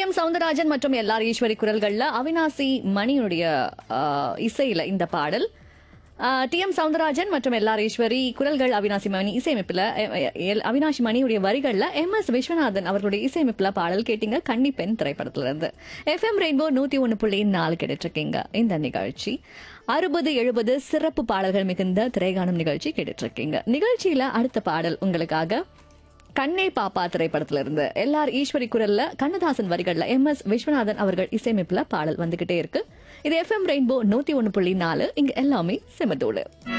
M Soundararajan மற்றும் L R Eswari குரல்கள்ல அவினாசி மணியுடைய ஆ, இசையில இந்த பாடல் டி எம் சவுந்தரராஜன் மற்றும் எல் ஆர் ஈஸ்வரி குரல்கள் அவினாசி மணி இசையமைப்புல எ- எ- எல்- அவினாஷி மணியுடைய வரிகள்ல எம் எஸ் விஸ்வநாதன் அவர்களுடைய இசையமைப்புல பாடல் கேட்டீங்க கன்னி பெண் திரைப்படத்துல இருந்து எஃப்எம் ரெயின்போ நூத்தி ஒன்னு புள்ளி நாலு கேட்டுட்டு இருக்கீங்க இந்த நிகழ்ச்சி அறுபது எழுபது சிறப்பு பாடல்கள் மிகுந்த திரைகாணும் நிகழ்ச்சி கேட்டுட்டு இருக்கீங்க நிகழ்ச்சியில அடுத்த பாடல் உங்களுக்காக கண்ணே பாப்பா திரைப்படத்துல இருந்து எல்ஆர் ஈஸ்வரி குரல்ல கண்ணதாசன் வரிகள்ல எம் எஸ் விஸ்வநாதன் அவர்கள் இசையமைப்புல பாடல் வந்துகிட்டே இருக்கு இது எஃப்எம் ரெயின்போ நூத்தி ஒன்னு புள்ளி நாலு இங்க எல்லாமே செமதோடு